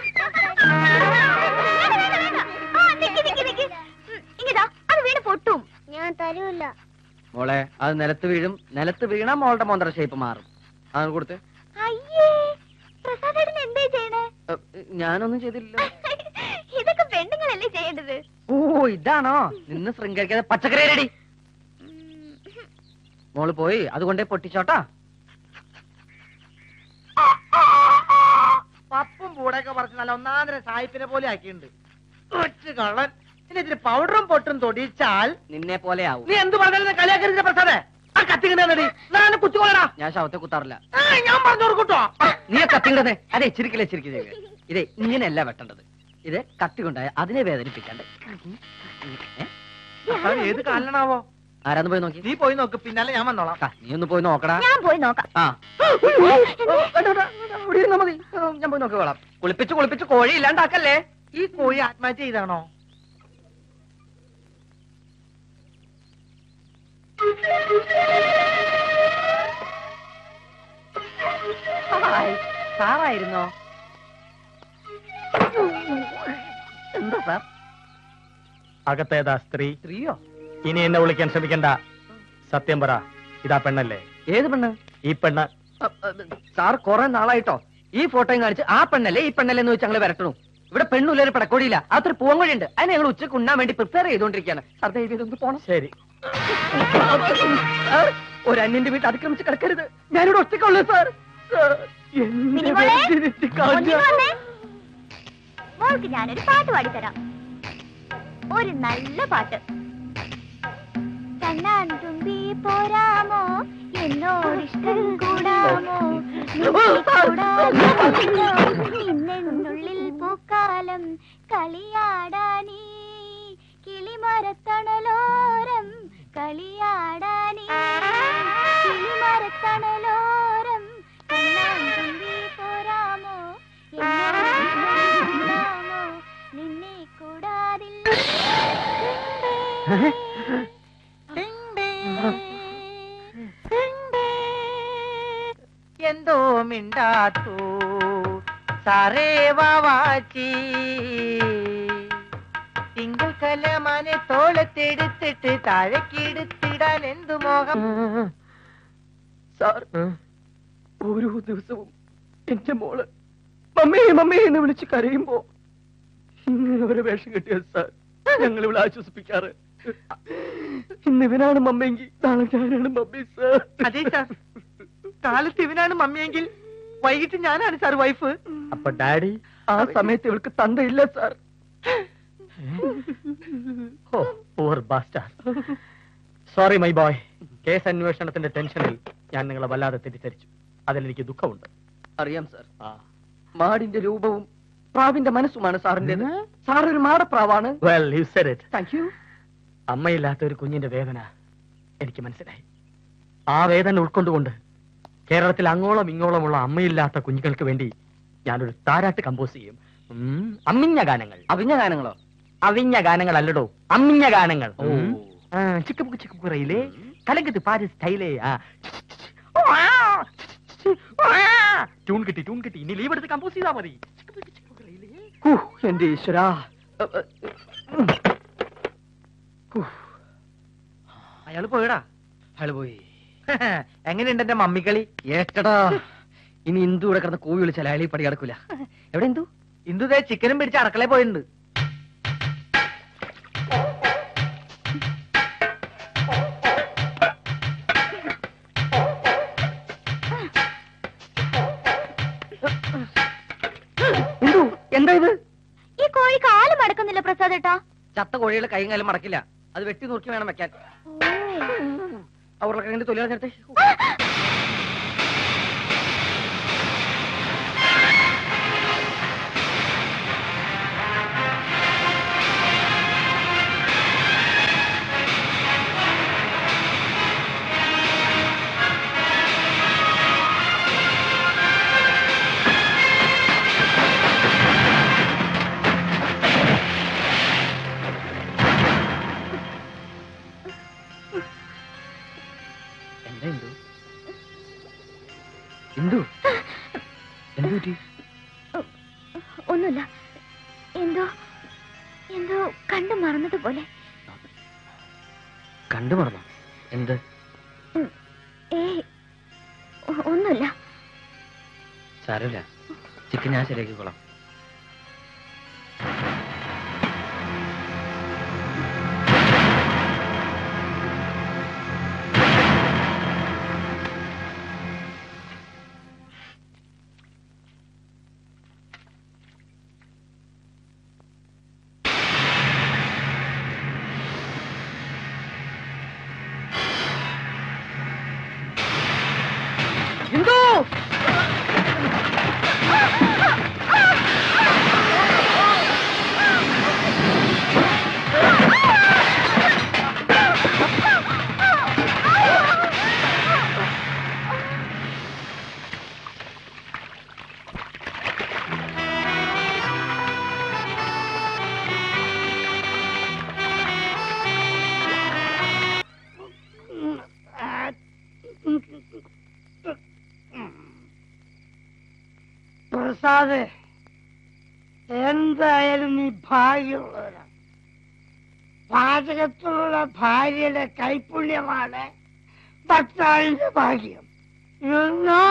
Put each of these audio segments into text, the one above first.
ഇങ്ങതാ അത് വീണ് പൊട്ടും ഞാൻ തരൂല്ല മോളെ അത് നിലത്ത് വീഴും നിലത്ത് വീണ മോളുടെ മോന്തര ഷേപ്പ് മാറും അത് കൊടുത്ത് അയ്യേ പ്രസാദേട്ടൻ എന്തേ ചെയ്യണേ ഞാനൊന്നും ചെയ്തില്ല ഇതൊക്കെ പെണ്ണുങ്ങളല്ലേ ചെയ്യേണ്ടത് ഓ ഇതാണോ നിന്ന് ശൃംഗരിക്കാതെ പച്ചക്കറി റെഡി മോള് പോയി അതുകൊണ്ടേ പൊട്ടിച്ചോട്ടാ പപ്പും പൂടൊക്കെ പറിച്ച് നല്ല ഒന്നാന്തര സായിപ്പിനെ പോലെ ആക്കിയിട്ടുണ്ട് ഒറ്റ കള്ളൻ ഇനി ഇതിന് പൗഡറും പൊട്ടും തൊടിച്ചാൽ നിന്നെ പോലെ ആവും നീ എന്ത് പറഞ്ഞാലും കളിയാക്കരുത് പ്രസാദേ ആ കത്തിക്കണ്ടേ ഞാൻ കുത്തിക്കോളടാ ഞാൻ ശവത്തെ കുത്താറില്ല ആ, ഞാൻ പറഞ്ഞു കൊടുക്കൂട്ടോ നീ കത്തിണ്ടത് അതെ ചിരിക്കില്ല ചിരിക്കില്ല ഇതേ ഇങ്ങനെയല്ല വെട്ടേണ്ടത് ഇത് കത്തി കൊണ്ടായ അതിനെ വേദനിപ്പിക്കണ്ടേ ഏ? ഏത് കാലനാവോ ആരാന്ന് പോയി നോക്കി നീ പോയി നോക്ക് പിന്നാലെ ഞാൻ വന്നോളാം ആ, നീ ഒന്ന് പോയി നോക്കടാ ഞാൻ പോയി നോക്കാം ആ വേണ്ട, വേണ്ട, ഇവിടെ ഇരുന്നാ മതി ആ, ഞാൻ പോയി നോക്കിക്കോളാം കുളിപ്പിച്ച് കുളിപ്പിച്ച് കോഴി ഇല്ലാണ്ടാക്കല്ലേ ഈ കോഴി ആത്മഹത്യ ചെയ്താണോ ഹായ്, സാറായിരുന്നോ എന്താ സാർ അകത്തേതാ സ്ത്രീ സ്ത്രീയോ ഇനി എന്നെ വിളിക്കാൻ ശ്രമിക്കണ്ട സത്യം പറ ഇതാ പെണ്ണല്ലേ ഏത് പെണ്ണ് ഈ പെണ്ണ് അ, അ, സാർ കുറെ നാളായിട്ടോ ഈ ഫോട്ടോയും കാണിച്ച് ആ പെണ്ണല്ലേ ഈ പെണ്ണല്ലേ എന്ന് വെച്ച് ഞങ്ങൾ വരട്ടണു ഇവിടെ പെണ്ണുള്ള ഒരു പടക്കോടിയില്ല അതൊരു പൂവങ്കോഴി ഉണ്ട് അതിനെ ഞങ്ങൾ ഉച്ചക്ക് ഉണ്ണാൻ വേണ്ടി പ്രിപ്പയർ ചെയ്തോണ്ടിരിക്കുകയാണ് സാർ ദയവ് ചെയ്തൊന്ന് പോണം ശരി സാർ, ഒരു അന്യന്റെ വീട്ടിൽ അതിക്രമിച്ച് കിടക്കരുത് ഞാനിവിടെ ഒറ്റക്കുള്ളൂ സാർ സാർ, എന്നെ മിനിമോളെ, വെറുതെ കളഞ്ഞ- ഒന്നിനു വന്നേ. മോൾക്ക് ഞാനൊരു പാട്ട് പാടിത്തരാം ഒരു നല്ല പാട്ട് കണ്ണാൻ തുമ്പി പോരാമോ എന്നോടിഷ്ടം കൂടാമോ നിന്നുള്ളിൽ പൂക്കാലം കളിയാടാനീ കിളിമരത്തണലോരം കളിയാടാനീ കിളിമരത്തണലോരം കണ്ണാൻ തുമ്പി പോരാമോ എന്നോടിഷ്ടം കൂടാമോ നിന്നെ കൂടാതില്ല എന്തോ മിണ്ടാത്തു സാറേ വാവാച്ചി തിങ്കൾ കലമാനെ തോളത്തെടുത്തിട്ട് താഴേക്കെടുത്തിടാൻ എന്തു മോഹം സാർ ഓരോ ദിവസവും എന്റെ മോള് മമ്മേ മമ്മേ എന്ന് വിളിച്ച് കരയുമ്പോ ഇങ്ങനെ ഒരു വേഷം കിട്ടിയ സാർ ഞങ്ങൾ ഇവിടെ ആശ്വസിപ്പിക്കാറ് ഇന്ന് ഇവനാണ് മമ്മയെങ്കിൽ നാളെ ഞാനാണ് മമ്മി സാർ അതെ സാർ കാലത്ത് ഇവനാണ് മമ്മിയെങ്കിൽ വൈകിട്ട് ഞാനാണ് സാർ വൈഫ് അപ്പൊ ഡാഡി ആ സമയത്ത് ഇവൾക്ക് തന്തയില്ല sir oh poor bastard sorry my boy case അന്വേഷണത്തിന്റെ ടെൻഷനിൽ ഞാൻ നിങ്ങളെ വല്ലാതെ തെറ്റിദ്ധരിച്ചു അതിൽ എനിക്ക് ദുഃഖമുണ്ട് അറിയാം സാർ ആ മാടിന്റെ രൂപവും പ്രാവിന്റെ മനസ്സുമാണ് സാറിന്റേത് സാർ ഒരു മാടപ്രാവാണ് well you said it thank you അമ്മയില്ലാത്ത ഒരു കുഞ്ഞിന്റെ വേദന എനിക്ക് മനസ്സിലായി ആ വേദന ഉൾക്കൊണ്ടുകൊണ്ട് കേരളത്തിൽ അങ്ങോളം ഇങ്ങോളമുള്ള അമ്മയില്ലാത്ത കുഞ്ഞുങ്ങൾക്ക് വേണ്ടി ഞാനൊരു താരാട്ട് കമ്പോസ് ചെയ്യും ഉം, അമ്മിഞ്ഞ ഗാനങ്ങൾ അവിഞ്ഞ ഗാനങ്ങളോ അവിഞ്ഞ ഗാനങ്ങൾ അല്ലടോ അമ്മിഞ്ഞ ഗാനങ്ങൾ ഓ. ചിക്കപ്പുക്ക് ചിക്കപ്പുറയിലെ കലങ്കത്ത് പാരി സ്റ്റൈലേ ട്യൂൺ കിട്ടി ട്യൂൺ കിട്ടി ഇനി ലീവ് എടുത്ത് കമ്പോസ് ചെയ്താൽ മതി ചിക്കപ്പുക്ക് ചിക്കപ്പുറയിലെ ഹൂ, എന്റെ ഈശ്വരാ അയാള് പോയടാ അയാള് പോയി എങ്ങനെയുണ്ട് എന്റെ മമ്മിക്കളി ഏട്ടടാ ഇനി ഇന്ദു ഇവിടെ കിടന്ന് കൂവി വിളിച്ചാൽ അയാൾ ഈ പടി കിടക്കൂല എവിടെ ഇന്ദു ഇന്ദു ദേ ചിക്കനും പിടിച്ച് അടക്കളയിൽ പോയിട്ടുണ്ട് ഇന്ദു എന്താ ഇത് ഈ കോഴി കാല് മടക്കുന്നില്ല പ്രസാദേട്ടാ ചത്ത കോഴികളെ കൈയും കാലും മടക്കില്ല അത് വെട്ടി നുറുക്കി വേണം വെക്കാൻ അവരുടെ കൈകൊണ്ട് തൊലി കളഞ്ഞിട്ട് എന്താ ഇന്ദു ഇന്ദു എന്തു പറ്റി ഒന്നുമില്ല എന്തോ എന്തോ കണ്ടു മറന്നതുപോലെ കണ്ടു മറന്നോ എന്ത് ഉം. ഏയ് ഒ- ഒന്നുമില്ല സാരമില്ല ചിക്കൻ ഞാൻ ശരിയാക്കിക്കോളാം പ്രസാദ് എന്തായാലും നീ ഭാഗ്യമുള്ളവരാണ് പാചകത്തിലുള്ള ഭാര്യയുടെ കൈപുണ്യമാണ് ഭർത്താവിന്റെ ഭാഗ്യം ഇന്നോ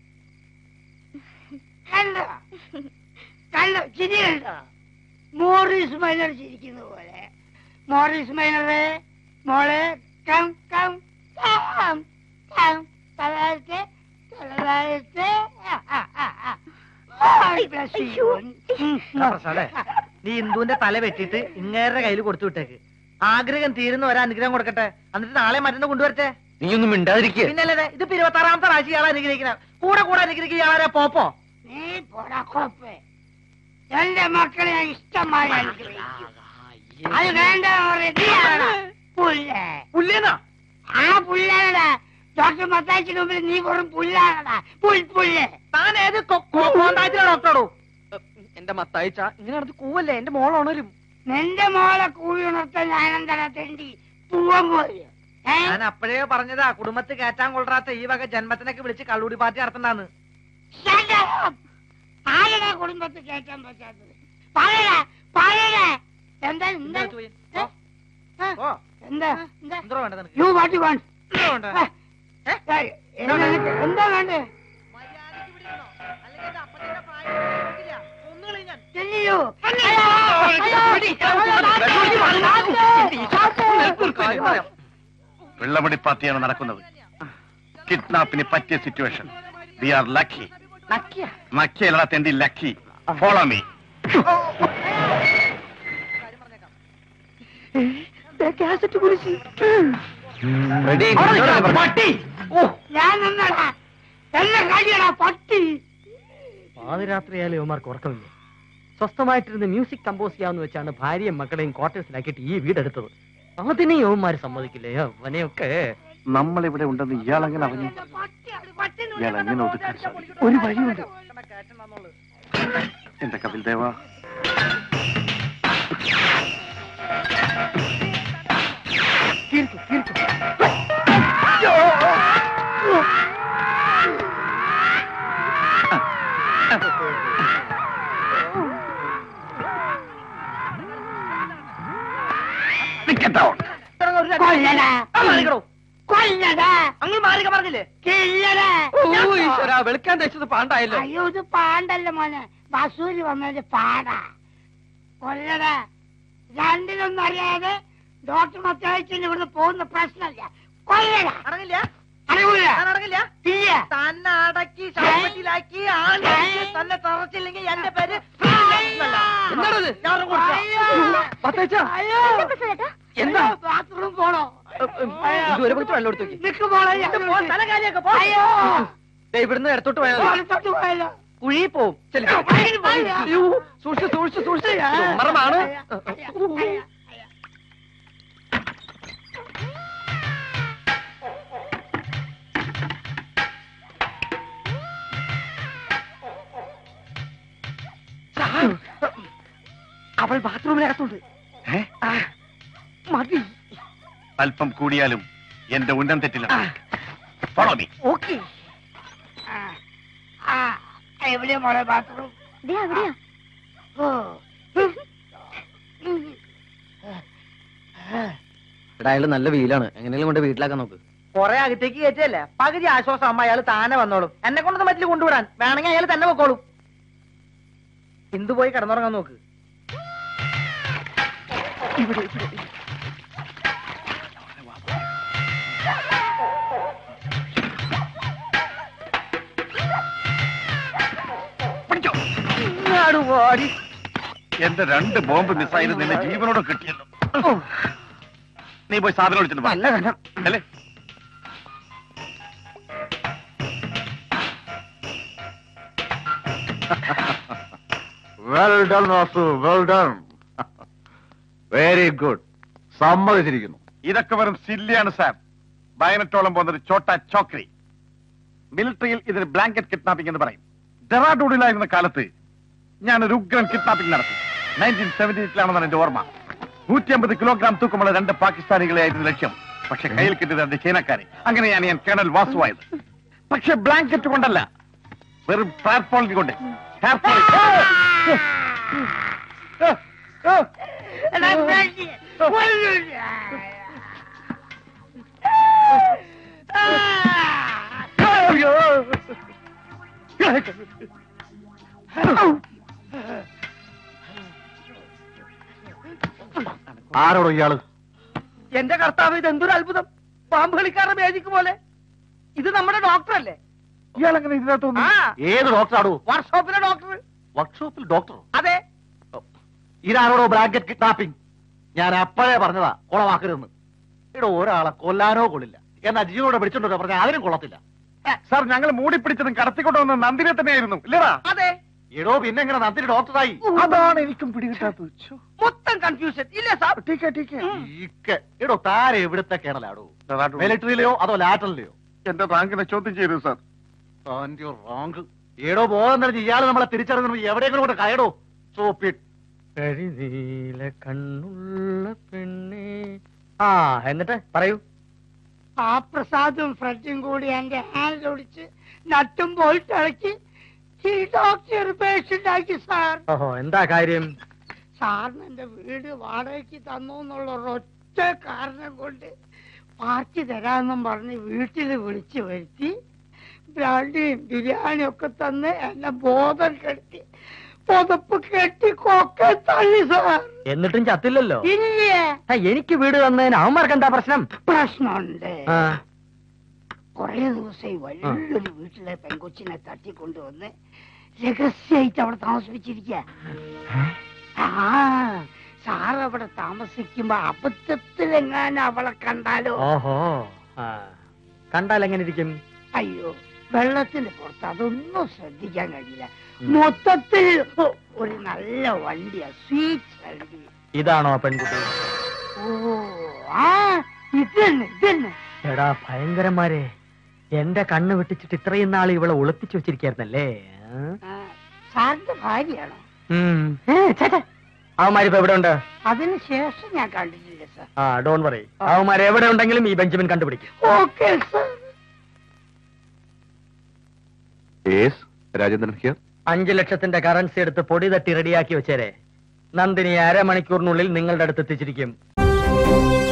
കണ്ട കണ്ട ചിരി കണ്ട മോറിസ് മൈനർ ചിരിക്കുന്ന പോലെ മോറിസ് മൈനറെ മോളെ കം കം കം കം തലതാഴത്തെ തലതാഴത്തെ അയ്യോ. ആ, പ്രസാദേ നീ ഇന്ദുവിന്റെ തല വെട്ടിയിട്ട് ഇങ്ങേരുടെ കയ്യിൽ കൊടുത്തു വിട്ടേക്ക് ആഗ്രഹം തീരുന്ന ഒരു അനുഗ്രഹം കൊടുക്കട്ടെ എന്നിട്ട് നാളെ മറ്റന്ന് കൊണ്ടുവരട്ടെ നീയൊന്നും മിണ്ടാതിരിക്കുക പിന്നല്ലേ ഇത് ഇരുപത്തി ആറാമത്തെ പ്രാവശ്യം ഇയാളെ അനുഗ്രഹിക്കണം കൂടെ കൂടെ അനുഗ്രഹിക്കുക ഇയാളെ പോപ്പോ നീ പോടാ കോപ്പേ എന്റെ മക്കളെ ഞാൻ ഇഷ്ടമായി അനുഗ്രഹിക്കും അത് വേണ്ട റെഡിയാണ് പുല്ല് പുല്ലേന്നാ ആ പുല്ലാണടാ ഡോക്ടർ മത്താച്ചിന് മുമ്പിൽ നീ വെറും പുല്ലാണടാ പുൽ പുല്ല് താൻ ഏത് കോണ്ടാക്റ്റിലെ ഡോക്ടറോടോ എന്റെ മത്തായിച്ച ഇങ്ങനെ നടത്ത് കൂവല്ലേ എന്റെ മോൾ ഉണരും നിന്റെ മോളെ കൂവി ഉണർത്താൻ ഞാൻ എന്താ തെണ്ടി പൂവൻ പോയി ഏ? ഞാൻ അപ്പോഴേ പറഞ്ഞതാ കുടുംബത്തിൽ കയറ്റാൻ കൊള്ളാത്ത ഈ വക ജന്മത്തിനൊക്കെ വിളിച്ച് കള്ളൂടി പാർട്ടി നടത്തണ്ടാന്ന് Shut up! ആരെടാ കുടുംബത്തിൽ കയറ്റാൻ പറ്റാത്തത് പറയടാ പറയടാ എന്താ എന്താ എന്താ ചോയ്? ഓ, ആ, ഓ, എന്താ എന്താ എന്തോ വേണ്ടത് നിനക്ക്? യു വാട്ട് യു വാണ്ട് എന്തോ വേണ്ടത്? എന്താ എന്താ വേണ്ടേ മര്യാദയ്ക്ക് ഇവിടെ ഇരുന്നോ? അല്ലെങ്കിൽ എന്റെ അപ്പച്ചന്റെ പ്രായം നോക്കില്ല. കൊന്നുകളയും ഞാൻ. ചെല്ലിയോ വെള്ളമടി പാർട്ടിയാണ് നടക്കുന്നത് കിഡ്നാപ്പിന് പറ്റിയ സിറ്റുവേഷൻ വി ആർ ലക്കി നക്കിയല്ല തെണ്ടി ലക്കി ഫോളോ മീ ഞാൻ നിന്നടാ എല്ലാം കഴിയടാ പട്ടി പാതിരാത്രിയായാലും ഇവന്മാർക്ക് ഉറക്കമില്ല സ്വസ്ഥമായിട്ടിരുന്ന് മ്യൂസിക് കമ്പോസ് ചെയ്യാന്ന് വെച്ചാണ് ഭാര്യയും മക്കളെയും ക്വാർട്ടേഴ്സിലാക്കിയിട്ട് ഈ വീടെടുത്തത് അതിനെ യവന്മാര് സമ്മതിക്കില്ലേ അവനെയൊക്കെ നമ്മളിവിടെ ഉണ്ടെന്ന് ഇയാളെങ്ങനെ അവന് പട്ടി അത് പട്ടി ഇയാൾ എങ്ങനെ ഒതുക്കാൻ സാധിക്കും ഒരു വഴിയുണ്ട് കയറ്റണ്ടെന്നുള്ളു. എന്റെ കപിൽ ദേവ ഇത്രയും ഒരു രക്ഷ- കൊല്ലടാ ആ, മാറിക്കടോ. കൊല്ലടാ അങ്ങ് മാറിക്ക പറഞ്ഞില്ലേ കില്ലടാ ഓ ഈശ്വരാ വെളുക്കാൻ തേച്ചത് പാണ്ടായല്ലോ അയ്യോ ഇത് പാണ്ടല്ല മോനെ ബസൂര് വന്നത് പാടാ കൊല്ലടാ രണ്ടിലൊന്നും അറിയാതെ ഡോക്ടർ മത്താഴ്ചയിൽ ഇവിടുന്ന് പോകുന്ന പ്രശ്നമില്ല കൊല്ലടാ അടങ്ങില്ല അറിയൂല ഞാൻ അടങ്ങില്ല ഇല്ല തന്നെ അടക്കി ശവപ്പെട്ടിയിലാക്കി ആണ്ടടിച്ച് തന്നെ തറച്ചില്ലെങ്കിൽ എന്റെ പേര് എന്താണത് ഞാനും കൊടുക്കാം മത്തായിച്ച അയ്യോ എന്താ പ്രസാദേട്ടാ എന്താ ബാത്റൂം പോണോ ഇത് ഒരു പത്ത് വെള്ളം എടുത്തു നിക്ക് പോണോ തല കാര്യമൊക്കെ പോ അയ്യോ ഇവിടുന്ന് ഇടത്തോട്ട് പോയാൽ മതി. വലത്തോട്ട് പോയാലോ കുഴി പോവും ചെല്ലു. അയ്യോ. അയ്യോ, സൂക്ഷിച്ച് സൂക്ഷിച്ച് സൂക്ഷിച്ച് മറമാണ് അവൾ ബാത്റൂമിനകത്തുണ്ട് ഏ? ആ, മതി അല്പം കൂടിയാലും എന്റെ ഉന്നം തെറ്റില്ല ഫോളോ മീ ഓക്കെ ആ, ആ, എവിടെയാ മോളെ ബാത്റൂം ദേ അവിടെയാ ഓ. എടാ അയാൾ നല്ല വീലാണ് എങ്ങനെയും കൊണ്ട് വീട്ടിലാക്കാൻ നോക്ക് കൊറേ അകത്തേക്ക് കയറ്റല്ലേ പകുതി ആശ്വാസം ആകുമ്പോ അയാൾ താനെ വന്നോളും എന്നെ കൊണ്ടൊന്നും പറ്റില്ല കൊണ്ടുവിടാൻ വേണമെങ്കിൽ അയാൾ തന്നെ പൊക്കോളും ഇന്ദു പോയി കിടന്നുറങ്ങാൻ നോക്ക് എന്റെ രണ്ട് ബോംബ് മിസ്സായിരുന്നു നിന്നെ ജീവനോടെ കിട്ടിയല്ലോ നീ പോയി സാധനം വിളിച്ചിട്ട് നല്ല കനം അല്ലേ well done Vasu well done very good സമ്മതിച്ചിരിക്കുന്നു ഇതൊക്കെ വെറും സില്ലിയാണ് സാർ ബയനറ്റോളം പോകുന്ന ഒരു ചോട്ട ചോക്രി മിലിറ്ററിയിൽ ഇതിന് ബ്ലാങ്കറ്റ് കിഡ്നാപ്പിംഗ് എന്ന് പറയും ഡെറാഡൂഡിലായിരുന്ന കാലത്ത് ഞാൻ ഒരു ഉഗ്രൻ കിഡ്നാപ്പിംഗ് നടത്തി നയൻറ്റീൻ സെവന്റി എയ്റ്റിലാണെന്നാണ് എന്റെ ഓർമ്മ നൂറ്റി അമ്പത് കിലോഗ്രാം തൂക്കമുള്ള രണ്ട് പാകിസ്ഥാനികളെയായിരുന്നു ലക്ഷ്യം പക്ഷെ കയ്യിൽ കിട്ടിയത് രണ്ട് ചൈനക്കാരെ അങ്ങനെയാണ് ഞാൻ കേണൽ വാസുവായത് പക്ഷെ ബ്ലാങ്കറ്റ് കൊണ്ടല്ല വെറും ടാർപോളിൻ കൊണ്ട് ടാർപോളിൻ എടാ, പേടി. കൊല്ലൂല. ആ. ആരോടോ ഇയാള് എന്റെ കർത്താവ് ഇത് എന്തൊരു അത്ഭുതം പാമ്പ് കളിക്കാരുടെ മേജിക്ക് പോലെ ഇത് നമ്മുടെ ഡോക്ടർ അല്ലേ ഇയാൾ അങ്ങനെ ഇതിനകത്ത് ആ ഏത് ഡോക്ടറാടോ വർക്ക്ഷോപ്പിലെ ഡോക്ടർ വർക്ക്ഷോപ്പിൽ ഡോക്ടർ അതെ ഇതാരോടോ ബ്ലാങ്കറ്റ് കിഡ്നാപ്പിംഗ് ഞാൻ അപ്പോഴേ പറഞ്ഞതാ കൊളവാക്കരുതെന്ന് ഇവിടെ ഒരാളെ കൊല്ലാനോ കൊള്ളില്ല എന്നാ ജീവനോടെ പിടിച്ചോണ്ടോ പറഞ്ഞാൽ അതിനും കൊള്ളത്തില്ല സാർ ഞങ്ങൾ മൂടിപ്പിടിച്ചതും കടത്തിക്കൊണ്ടു വന്ന നന്ദിനെ തന്നെയായിരുന്നു ഇല്ലടാ അതെ എടോ പിന്നെ എങ്ങനെ നന്ദിനി ഡോക്ടറായി അതാണ് എനിക്കും പിടികിട്ടാത്തത് മൊത്തം കൺഫ്യൂഷൻ ഇല്ല സാർ ഈക്കെ. എടോ താരെ എവിടുത്തെ കേണലാടോ മിലിറ്ററിയിലെയോ അതോ ലാറ്ററിലെയോ എന്റെ റാങ്കിനെ ചോദ്യം ചെയ്തു സാർ താൻ്റെ റാങ്ക് ഏടോ ബോധം തന്നെ ഇയാള് നമ്മളെ തിരിച്ചറിഞ്ഞു എവിടെയെങ്കിലും കൊണ്ട് കയടോ സോപ്പിട്ട് കരിനീല കണ്ണുള്ള പെണ്ണേ ആ എന്നിട്ട് പറയൂ ആ പ്രസാദും ഫ്രണ്ടും കൂടി എന്റെ ഹാൻഡ് ഒടിച്ച് നട്ടും പോയിട്ട് ഇളക്കി ഈ ഡോക്ടർ പേഷ്യന്റ് ആക്കി സാർ ഓഹോ എന്താ കാര്യം സാറിന് എന്റെ വീട് വാടകയ്ക്ക് തന്നു എന്നുള്ള ഒരൊറ്റ കാരണം കൊണ്ട് പാർട്ടി തരാമെന്നും പറഞ്ഞ് വീട്ടിൽ വിളിച്ചു വരുത്തി ബ്രാൻഡിയും ബിരിയാണിയും ഒക്കെ തന്ന് എന്നെ ബോധം കെട്ടി പുതപ്പ് കെട്ടി കൊക്കെ തള്ളി സാർ എന്നിട്ടും ചത്തില്ലല്ലോ ഇല്ലേ ആ, എനിക്ക് വീട് തന്നതിന് അവന്മാർക്ക് എന്താ പ്രശ്നം പ്രശ്നമുണ്ട് ആ, കൊറേ ദിവസമായി വലിയൊരു വീട്ടിലെ പെൺകൊച്ചിനെ തട്ടിക്കൊണ്ടുവന്ന് രഹസ്യമായിട്ട് അവിടെ താമസിപ്പിച്ചിരിക്ക ആ സാർ അവിടെ താമസിക്കുമ്പോ അബദ്ധത്തിലെങ്ങാനും അവളെ കണ്ടാലോ ഓഹോ ആ കണ്ടാൽ എങ്ങനെ ഇരിക്കും അയ്യോ വെള്ളത്തിന്റെ പുറത്ത് അതൊന്നും ശ്രദ്ധിക്കാൻ കഴിയില്ല മൊത്തത്തിൽ ഓ, ഒരു നല്ല വണ്ടിയാ സ്വീറ്റ് വണ്ടി ഇതാണോ ആ പെൺകുട്ടി ഓ ആ ഇത് തന്നെ ഇത് തന്നെ എടാ ഭയങ്കരന്മാരെ എന്റെ കണ്ണ് വെട്ടിച്ചിട്ട് ഇത്രയും നാൾ ഇവളെ ഒളിപ്പിച്ചു വെച്ചിരിക്കായിരുന്നല്ലേ ആ? ആ, സാറിന്റെ ഭാര്യയാണോ ഉം. ഏ, ചേട്ടാ അവന്മാരിപ്പോ എവിടെ ഉണ്ട് അതിന് ശേഷം ഞാൻ കണ്ടിട്ടില്ല സാർ ആ ഡോൺ പറ അവന്മാർ എവിടെ ഉണ്ടെങ്കിലും ഈ ബെഞ്ചമിൻ കണ്ടുപിടിക്കും ഓക്കെ സാർ രാജേന്ദ്രൻ ഹിയർ അഞ്ചു ലക്ഷത്തിന്റെ കറൻസി എടുത്ത് പൊടി തട്ടി റെഡിയാക്കി വെച്ചേരെ നന്ദിനി അരമണിക്കൂറിനുള്ളിൽ നിങ്ങളുടെ അടുത്ത് എത്തിച്ചിരിക്കും